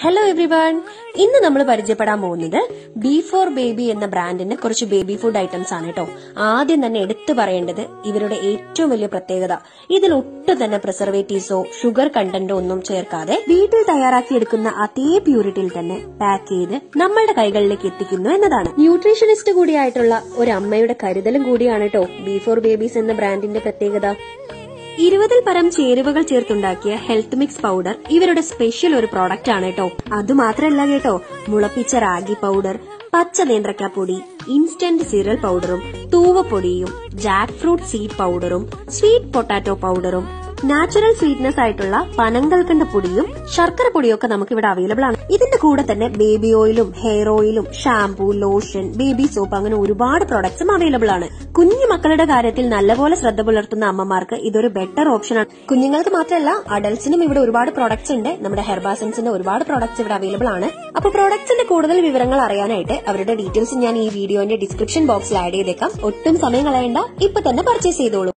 hello everyone ഇന്ന് നമ്മൾ പരിചയപ്പെടാൻ പോകുന്നത് ബി ഫോർ ബേബി എന്ന ബ്രാൻഡിന്റെ കുറച്ച് ബേബി ഫുഡ് ഐറ്റംസ് ആണ് കേട്ടോ ആദ്യം തന്നെ എടുത്തു പറയേണ്ടത് ഇവരുടെ ഏറ്റവും വലിയ പ്രത്യേകത ഇതിൽ ഒട്ടും തന്നെ പ്രിസർവേറ്റീവ്സോ ഷുഗർ കണ്ടന്റോ ഒന്നും ചേർക്കാതെ വീട്ടിൽ തയ്യാറാക്കിയെടുക്കുന്ന അതേ പ്യൂരിറ്റിയിൽ തന്നെ പാക്ക് ചെയ്ത് നമ്മളുടെ കൈകളിലേക്ക് എത്തിക്കുന്നു എന്നതാണ് ന്യൂട്രീഷനിസ്റ്റ് കൂടിയായിട്ടുള്ള ഒരു അമ്മയുടെ കരുതലും കൂടിയാണ് കേട്ടോ ബി ഫോർ ബേബീസ് എന്ന ബ്രാൻഡിന്റെ പ്രത്യേകത ഇരുപതിൽ പരം ചേരുവകൾ ചേർത്തുണ്ടാക്കിയ ഹെൽത്ത് മിക്സ് പൗഡർ ഇവരുടെ സ്പെഷ്യൽ ഒരു പ്രോഡക്റ്റ് ആണ് കേട്ടോ അതുമാത്രമല്ല കേട്ടോ മുളപ്പിച്ച റാഗി പൗഡർ പച്ച നേന്ത്രക്കാപ്പൊടി ഇൻസ്റ്റന്റ് സീരിയൽ പൗഡറും തൂവപ്പൊടിയും ജാക്ക് ഫ്രൂട്ട് സീഡ് പൗഡറും സ്വീറ്റ് പൊട്ടാറ്റോ പൗഡറും നാച്ചുറൽ സ്വീറ്റ്നെസ് ആയിട്ടുള്ള പനങ്കൽക്കണ്ട പൊടിയും ശർക്കര പൊടിയും ഒക്കെ നമുക്ക് ഇവിടെ അവൈലബിൾ ആണ് ഇതിന്റെ കൂടെ തന്നെ ബേബി ഓയിലും ഹെയർ ഓയിലും ഷാംപൂ ലോഷൻ ബേബി സോപ്പ് അങ്ങനെ ഒരുപാട് പ്രോഡക്ട്സും അവൈലബിൾ ആണ് കുഞ്ഞു മക്കളുടെ കാര്യത്തിൽ നല്ലപോലെ ശ്രദ്ധ പുലർത്തുന്ന അമ്മമാർക്ക് ഇതൊരു ബെറ്റർ ഓപ്ഷൻ ആണ് കുഞ്ഞുങ്ങൾക്ക് മാത്രമല്ല അഡൽസിനും ഇവിടെ ഒരുപാട് പ്രോഡക്ട്സ് ഉണ്ട് നമ്മുടെ ഹെർബാസൻസിന്റെ ഒരുപാട് പ്രോഡക്ട്സ് ഇവിടെ അവൈലബിൾ ആണ് അപ്പൊ പ്രോഡക്ട്സിന്റെ കൂടുതൽ വിവരങ്ങൾ അറിയാനായിട്ട് അവരുടെ ഡീറ്റെയിൽസ് ഞാൻ ഈ വീഡിയോന്റെ ഡിസ്ക്രിപ്ഷൻ ബോക്സിൽ ആഡ് ചെയ്തേക്കാം ഒട്ടും സമയം കളയണ്ട ഇപ്പൊ തന്നെ പർച്ചേസ് ചെയ്തോളൂ